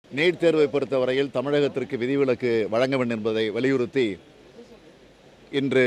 NEET தேர்வை பொறுத்தவரையில் தமிழகத்திற்கு விதிவிலக்கு வழங்க வேண்டும் என்பதை வலியுறுத்தி இன்று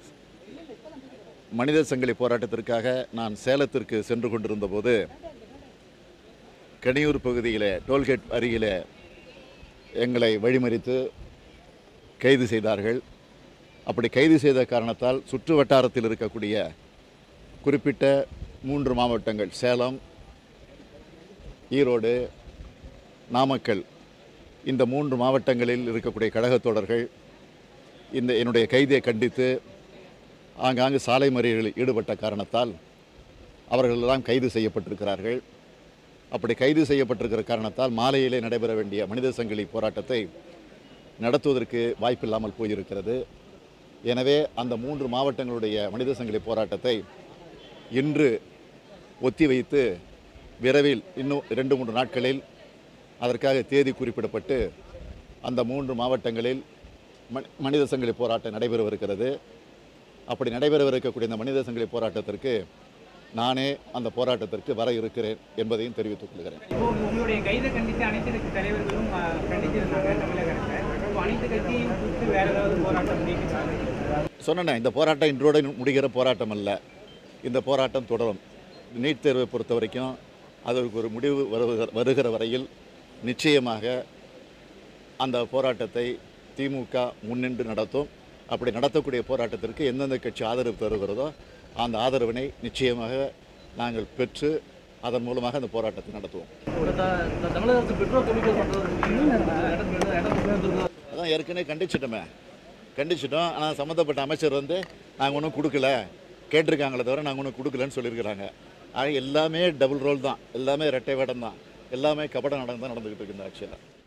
மனித சங்கிலி போராட்டத்திற்காக நான் சேலத்திற்கு சென்று கொண்டிருந்த போது கனியூர் பகுதியில் டோல்கேட் அருகில் எங்களை வழிமறித்து கைது செய்தார்கள் அப்படி கைது செய்த காரணத்தால் சுற்று வட்டாரத்தில் இருக்கக்கூடிய குறிப்பிட்ட மூன்று மாவட்டங்கள் சேலம் ஈரோடு நாமக்கல் இந்த மூன்று மாவட்டங்களில் இருக்கக்கூடிய கழகத் தோழர்கள் இந்த என்னுடைய கைதியை கண்டித்து ஆங்காங்கு சாலை மறியலில் ஈடுபட்ட காரணத்தால் அவர்கள் எல்லாம் கைது செய்யப்பட்டிருக்கிறார்கள் அப்படி கைது செய்யப்பட்டிருக்கிற காரணத்தால் மாலையிலே நடைபெற வேண்டிய மனித சங்கிலி போராட்டத்தை நடத்துவதற்கு வாய்ப்பில்லாமல் போயிருக்கிறது எனவே அந்த மூன்று மாவட்டங்களுடைய மனித சங்கிலி போராட்டத்தை இன்று ஒத்திவைத்து விரைவில் இன்னும் இரண்டு மூன்று நாட்களில் அதற்காக தேதி குறிப்பிடப்பட்டு அந்த மூன்று மாவட்டங்களில் ம- மனித சங்கிலி போராட்டம் நடைபெறவிருக்கிறது அப்படி நடைபெறவிருக்கக்கூடிய இந்த மனித சங்கிலி போராட்டத்திற்கு நானே அந்த போராட்டத்திற்கு வர இருக்கிறேன் என்பதையும் தெரிவித்துக் கொள்கிறேன் இப்போ உங்களுடைய கைதை கண்டித்து அனைத்து கட்சி தலைவர்களும் ஆ, கண்டிச்சிருந்தாங்க தமிழக அரசை இப்போ அனைத்து கட்சியும் கூப்பிட்டு வேற ஏதாவது போராட்டம் நீக்கிட்டாங்க சொன்னேன் இந்த போராட்டம் இன்றோடு முடிகிற போராட்டம் அல்ல இந்த போராட்டம் தொடரும் நீட் தேர்வை பொறுத்த வரைக்கும் அதற்கு ஒரு முடிவு வருகிற வருகிற வரையில் நிச்சயமாக அந்த போராட்டத்தை திமுக முன்னின்று நடத்தும் அப்படி நடத்தக்கூடிய போராட்டத்திற்கு எந்தெந்த கட்சி ஆதரவு தருகிறதோ அந்த ஆதரவினை நிச்சயமாக நாங்கள் பெற்று அதன் மூலமாக அந்த போராட்டத்தை நடத்துவோம் தமிழக அரசு பெட்ரோல் கெமிக்கல் பண்ணுறது அதான் ஏற்கனவே கண்டிச்சிட்டோமே கண்டிச்சிட்டோம் ஆனால் சம்மந்தப்பட்ட அமைச்சர் வந்து நாங்கள் ஒன்றும் கொடுக்கல கேட்டிருக்காங்களே தவிர நாங்கள் ஒன்றும் கொடுக்கலன்னு சொல்லியிருக்கிறாங்க ஆனால் எல்லாமே டபுள் ரோல் தான் எல்லாமே ரெட்டை வேடம் தான் எல்லாமே கபட நடந்து தான் நடந்துக்கிட்டு இருக்கு இந்த ஆட்சியில்